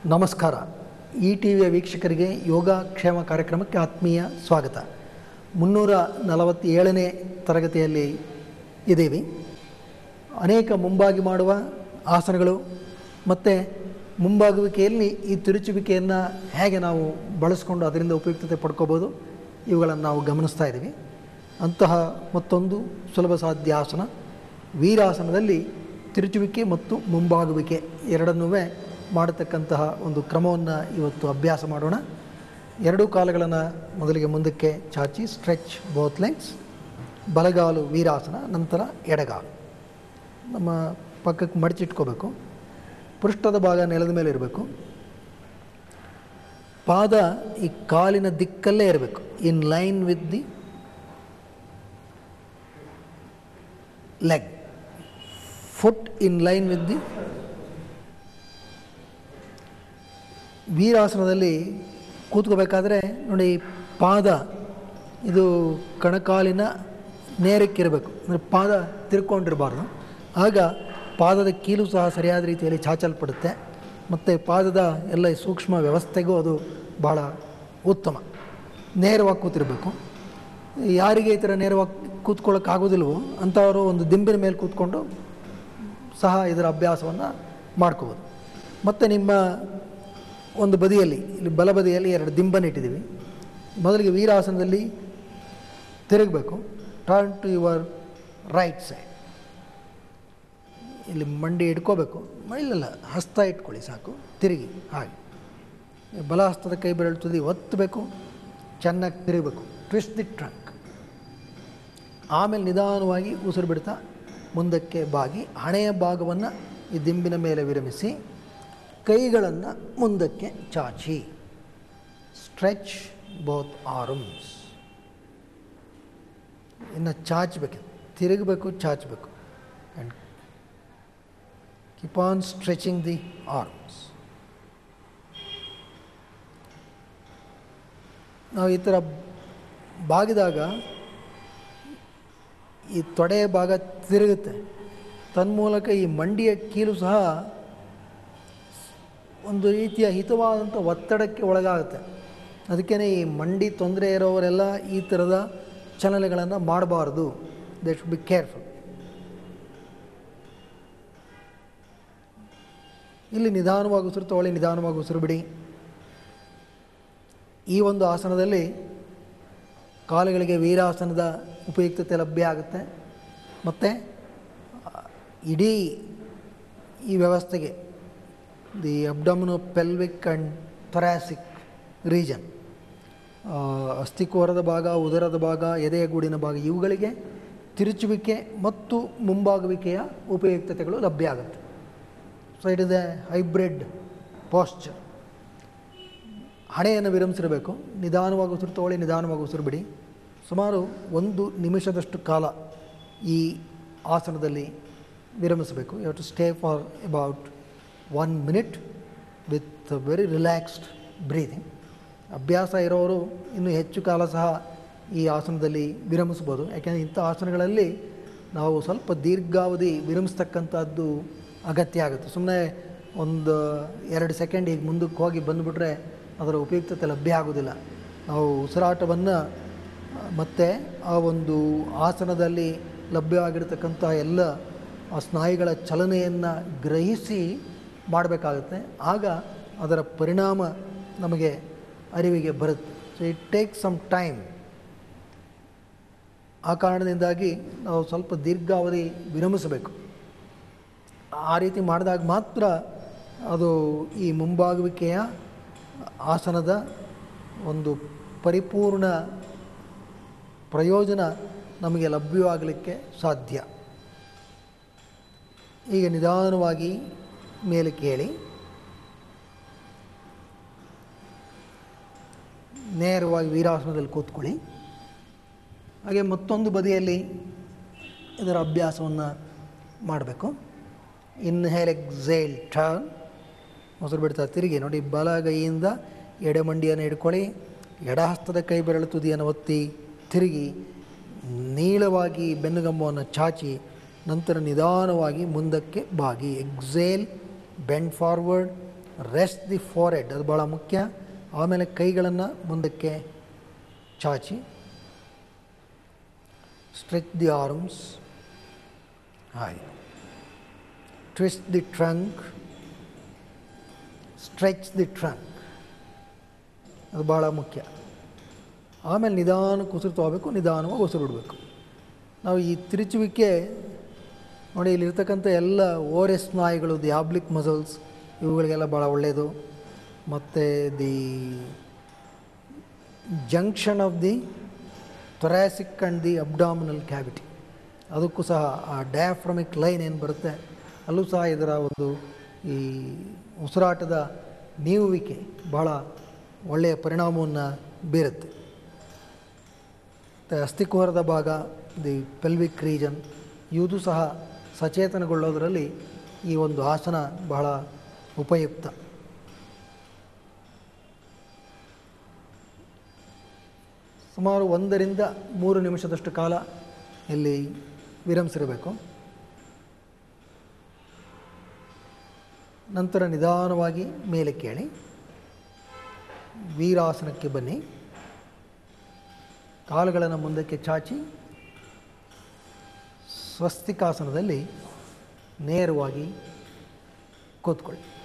ನಮಸ್ಕಾರ ಈ ಟಿ ವಿಯ ವೀಕ್ಷಕರಿಗೆ ಯೋಗ ಕ್ಷೇಮ ಕಾರ್ಯಕ್ರಮಕ್ಕೆ ಆತ್ಮೀಯ ಸ್ವಾಗತ ಮುನ್ನೂರ ನಲವತ್ತೇಳನೇ ತರಗತಿಯಲ್ಲಿ ಇದ್ದೀವಿ ಅನೇಕ ಮುಂಬಾಗಿ ಮಾಡುವ ಆಸನಗಳು ಮತ್ತು ಮುಂಬಾಗುವಿಕೆಯಲ್ಲಿ ಈ ತಿರುಚುವಿಕೆಯನ್ನು ಹೇಗೆ ನಾವು ಬಳಸ್ಕೊಂಡು ಅದರಿಂದ ಉಪಯುಕ್ತತೆ ಪಡ್ಕೋಬೋದು ಇವುಗಳನ್ನು ನಾವು ಗಮನಿಸ್ತಾ ಇದ್ದೀವಿ ಅಂತಹ ಮತ್ತೊಂದು ಸುಲಭ ಸಾಧ್ಯ ಆಸನ ವೀರಾಸನದಲ್ಲಿ ತಿರುಚುವಿಕೆ ಮತ್ತು ಮುಂಬಾಗುವಿಕೆ ಎರಡನ್ನೂ ಮಾಡತಕ್ಕಂತಹ ಒಂದು ಕ್ರಮವನ್ನು ಇವತ್ತು ಅಭ್ಯಾಸ ಮಾಡೋಣ ಎರಡೂ ಕಾಲುಗಳನ್ನು ಮೊದಲಿಗೆ ಮುಂದಕ್ಕೆ ಚಾಚಿ ಸ್ಟ್ರೆಚ್ ಬೋತ್ ಲೆಗ್ಸ್ ಬಲಗಾಲು ವೀರಾಸನ ನಂತರ ಎಡಗಾಲು ನಮ್ಮ ಪಕ್ಕಕ್ಕೆ ಮಡಚಿಟ್ಕೋಬೇಕು ಪೃಷ್ಠದ ಭಾಗ ನೆಲದ ಮೇಲೆ ಇರಬೇಕು ಪಾದ ಈ ಕಾಲಿನ ದಿಕ್ಕಲ್ಲೇ ಇರಬೇಕು in line with the leg foot in line with the ವೀರಾಸನದಲ್ಲಿ ಕೂತ್ಕೋಬೇಕಾದ್ರೆ ನೋಡಿ ಪಾದ ಇದು ಕಣಕಾಲಿನ ನೇರಕ್ಕಿರಬೇಕು ಅಂದರೆ ಪಾದ ತಿರ್ಕೊಂಡಿರಬಾರ್ದು ಆಗ ಪಾದದ ಕೀಲು ಸಹ ಸರಿಯಾದ ರೀತಿಯಲ್ಲಿ ಚಾಚಲ್ಪಡುತ್ತೆ ಮತ್ತು ಪಾದದ ಎಲ್ಲ ಈ ಸೂಕ್ಷ್ಮ ವ್ಯವಸ್ಥೆಗೂ ಅದು ಭಾಳ ಉತ್ತಮ ನೇರವಾಗಿ ಕೂತಿರಬೇಕು ಯಾರಿಗೆ ಈ ಥರ ನೇರವಾಗಿ ಕೂತ್ಕೊಳ್ಳೋಕ್ಕಾಗೋದಿಲ್ವೋ ಅಂಥವರು ಒಂದು ದಿಂಬಿನ ಮೇಲೆ ಕೂತ್ಕೊಂಡು ಸಹ ಇದರ ಅಭ್ಯಾಸವನ್ನು ಮಾಡ್ಕೋಬೋದು ಮತ್ತು ನಿಮ್ಮ ಒಂದು ಬದಿಯಲ್ಲಿ ಇಲ್ಲಿ ಬಲಬದಿಯಲ್ಲಿ ಎರಡು ದಿಂಬನ್ನು ಇಟ್ಟಿದ್ದೀವಿ ಮೊದಲಿಗೆ ವೀರಾಸನದಲ್ಲಿ ತಿರುಗಬೇಕು turn to your right side ಇಲ್ಲಿ ಮಂಡಿ ಇಟ್ಕೋಬೇಕು ಇಲ್ಲಲ್ಲ ಹಸ್ತ ಇಟ್ಕೊಳ್ಳಿ ಸಾಕು ತಿರುಗಿ ಹಾಗೆ ಬಲ ಹಸ್ತದ ಕೈ ಬೆರಳು ತುದಿ ಒತ್ತಬೇಕು ಚೆನ್ನಾಗಿ ತಿರುಗಬೇಕು ಟ್ವಿಸ್ಟ್ ದಿ ಟ್ರಂಕ್ ಆಮೇಲೆ ನಿಧಾನವಾಗಿ ಉಸಿರು ಬಿಡ್ತಾ ಮುಂದಕ್ಕೆ ಬಾಗಿ ಹಣೆಯ ಭಾಗವನ್ನು ಈ ದಿಂಬಿನ ಮೇಲೆ ವಿರಮಿಸಿ ಕೈಗಳನ್ನು ಮುಂದಕ್ಕೆ ಚಾಚಿ ಸ್ಟ್ರೆಚ್ ಬೋತ್ ಆರ್ಮ್ಸ್ ಇನ್ನು ಚಾಚಬೇಕು ತಿರುಗಬೇಕು ಚಾಚಬೇಕು and keep on stretching the arms ನಾವು ಈ ಥರ ಬಾಗಿದಾಗ ಈ ತೊಡೆಯ ಭಾಗ ತಿರುಗುತ್ತೆ ತನ್ಮೂಲಕ ಈ ಮಂಡಿಯ ಕೀಲು ಸಹ ಒಂದು ರೀತಿಯ ಹಿತವಾದಂಥ ಒತ್ತಡಕ್ಕೆ ಒಳಗಾಗುತ್ತೆ ಅದಕ್ಕೇ ಈ ಮಂಡಿ ತೊಂದರೆ ಇರೋವರೆಲ್ಲ ಈ ಥರದ ಚಲನೆಗಳನ್ನು ಮಾಡಬಾರ್ದು ದೇ ಶುಡ್ ಬಿ ಕೇರ್ಫುಲ್ ಇಲ್ಲಿ ನಿಧಾನವಾಗಿ ಉಸಿರು ತಗೊಳ್ಳಿ ನಿಧಾನವಾಗಿ ಉಸಿರು ಬಿಡಿ ಈ ಒಂದು ಆಸನದಲ್ಲಿ ಕಾಲುಗಳಿಗೆ ವೀರಾಸನದ ಉಪಯುಕ್ತತೆ ಲಭ್ಯ ಆಗುತ್ತೆ ಮತ್ತು ಇಡೀ ಈ ವ್ಯವಸ್ಥೆಗೆ the abdomino pelvic and thoracic region ಅಸ್ಥಿಕೋರದ ಭಾಗ ಉದರದ ಭಾಗ ಎದೆಯ ಗೂಡಿನ ಭಾಗ ಇವುಗಳಿಗೆ ತಿರುಚುವಿಕೆ ಮತ್ತು ಮುಂಬಾಗುವಿಕೆಯ ಉಪಯುಕ್ತತೆಗಳು ಲಭ್ಯ ಆಗುತ್ತೆ so it is a hybrid posture ಹಣೆಯನ್ನು ವಿರಮಿಸಿರಬೇಕು ನಿಧಾನವಾಗಿ ಉಸಿರು ತಗೊಳ್ಳಿ ನಿಧಾನವಾಗಿ ಉಸಿರು ಬಿಡಿ ಸುಮಾರು ಒಂದು ನಿಮಿಷದಷ್ಟು ಕಾಲ ಈ ಆಸನದಲ್ಲಿ ವಿರಮಿಸಬೇಕು you have to stay for about one minute with very relaxed breathing ಅಭ್ಯಾಸ ಇರೋರು ಇನ್ನೂ ಹೆಚ್ಚು ಕಾಲ ಸಹ ಈ ಆಸನದಲ್ಲಿ ವಿರಮಿಸ್ಬೋದು ಯಾಕೆಂದರೆ ಇಂಥ ಆಸನಗಳಲ್ಲಿ ನಾವು ಸ್ವಲ್ಪ ದೀರ್ಘಾವಧಿ ವಿರಮಿಸ್ತಕ್ಕಂಥದ್ದು ಅಗತ್ಯ ಆಗುತ್ತೆ ಸುಮ್ಮನೆ ಒಂದು ಎರಡು ಸೆಕೆಂಡ್ ಈಗ ಮುಂದಕ್ಕೆ ಹೋಗಿ ಬಂದುಬಿಟ್ರೆ ಅದರ ಉಪಯುಕ್ತತೆ ಲಭ್ಯ ಆಗೋದಿಲ್ಲ ನಾವು ಉಸಿರಾಟವನ್ನು ಮತ್ತು ಆ ಒಂದು ಆಸನದಲ್ಲಿ ಲಭ್ಯವಾಗಿರ್ತಕ್ಕಂಥ ಎಲ್ಲ ಆ ಸ್ನಾಯುಗಳ ಚಲನೆಯನ್ನು ಗ್ರಹಿಸಿ ಮಾಡಬೇಕಾಗುತ್ತೆ ಆಗ ಅದರ ಪರಿಣಾಮ ನಮಗೆ ಅರಿವಿಗೆ ಬರುತ್ತೆ so it take some time ಆ ಕಾರಣದಿಂದಾಗಿ ನಾವು ಸ್ವಲ್ಪ ದೀರ್ಘಾವಧಿ ವಿರಮಿಸಬೇಕು ಆ ರೀತಿ ಮಾಡಿದಾಗ ಮಾತ್ರ ಅದು ಈ ಮುಂಬಾಗುವಿಕೆಯ ಆಸನದ ಒಂದು ಪರಿಪೂರ್ಣ ಪ್ರಯೋಜನ ನಮಗೆ ಲಭ್ಯವಾಗಲಿಕ್ಕೆ ಸಾಧ್ಯ ಈಗ ನಿಧಾನವಾಗಿ ಮೇಲೆ ಕೇಳಿ ನೇರವಾಗಿ ವೀರಾಸನದಲ್ಲಿ ಕೂತ್ಕೊಳ್ಳಿ ಹಾಗೆ ಮತ್ತೊಂದು ಬದಿಯಲ್ಲಿ ಇದರ ಅಭ್ಯಾಸವನ್ನು ಮಾಡಬೇಕು ಇನ್ಹೇಲ್ ಎಕ್ಸೇಲ್ ಟರ್ನ್ ಮೊಸರು ಬಿಡ್ತಾ ತಿರುಗಿ ನೋಡಿ ಬಲಗೈಯಿಂದ ಎಡೆಮಂಡಿಯನ್ನು ಹಿಡ್ಕೊಳ್ಳಿ ಎಡಹಸ್ತದ ಕೈ ಬೆರಳು ತುದಿಯನ್ನು ಒತ್ತಿ ತಿರುಗಿ ನೀಳವಾಗಿ ಬೆನ್ನುಗಂಬವನ್ನು ಚಾಚಿ ನಂತರ ನಿಧಾನವಾಗಿ ಮುಂದಕ್ಕೆ ಬಾಗಿ exhale bend forward rest the forehead ಅದು ಭಾಳ ಮುಖ್ಯ ಆಮೇಲೆ ಕೈಗಳನ್ನು ಮುಂದಕ್ಕೆ ಚಾಚಿ ಸ್ಟ್ರೆಚ್ ದಿ ಆರ್ಮ್ಸ್ ಹಾಗೆ twist the trunk stretch the trunk ಅದು ಭಾಳ ಮುಖ್ಯ ಆಮೇಲೆ ನಿಧಾನಕ್ಕೆ ಉಸಿರು ತಗೋಬೇಕು ನಿಧಾನವಾಗಿ ಉಸಿರು ಬಿಡಬೇಕು ನಾವು ಈ ತಿರುಚುವಿಕೆ ನೋಡಿ ಇಲ್ಲಿರ್ತಕ್ಕಂಥ ಎಲ್ಲ ಓರೆ ಸ್ನಾಯುಗಳು ದಿ ಆಬ್ಲಿಕ್ ಮಸಲ್ಸ್ ಇವುಗಳಿಗೆಲ್ಲ ಭಾಳ ಒಳ್ಳೆಯದು ಮತ್ತು the junction of the thoracic and the abdominal cavity ಅದಕ್ಕೂ ಸಹ ಆ ಡಯಾಫ್ರಮಿಕ್ ಲೈನ್ ಏನು ಬರುತ್ತೆ ಅಲ್ಲೂ ಸಹ ಇದರ ಒಂದು ಈ ಉಸಿರಾಟದ ನೀವುವಿಕೆ ಬಹಳ ಒಳ್ಳೆಯ ಪರಿಣಾಮವನ್ನು ಬೀರುತ್ತೆ ಮತ್ತು ಅಸ್ಥಿಕುಹರದ ಭಾಗ ದಿ ಪೆಲ್ವಿಕ್ ರೀಜನ್ ಇವುದು ಸಹ ಸಚೇತನಗೊಳ್ಳೋದರಲ್ಲಿ ಈ ಒಂದು ಆಸನ ಬಹಳ ಉಪಯುಕ್ತ ಸುಮಾರು ಒಂದರಿಂದ ಮೂರು ನಿಮಿಷದಷ್ಟು ಕಾಲ ಇಲ್ಲಿ ವಿರಮಿಸಿರಬೇಕು ನಂತರ ನಿಧಾನವಾಗಿ ಮೇಲೆ ಕೇಳಿ ವೀರಾಸನಕ್ಕೆ ಬನ್ನಿ ಕಾಲುಗಳನ್ನು ಮುಂದಕ್ಕೆ ಚಾಚಿ ಸ್ವಸ್ತಿಕಾಸನದಲ್ಲಿ ನೇರವಾಗಿ ಕೂತ್ಕೊಳ್ಳಿ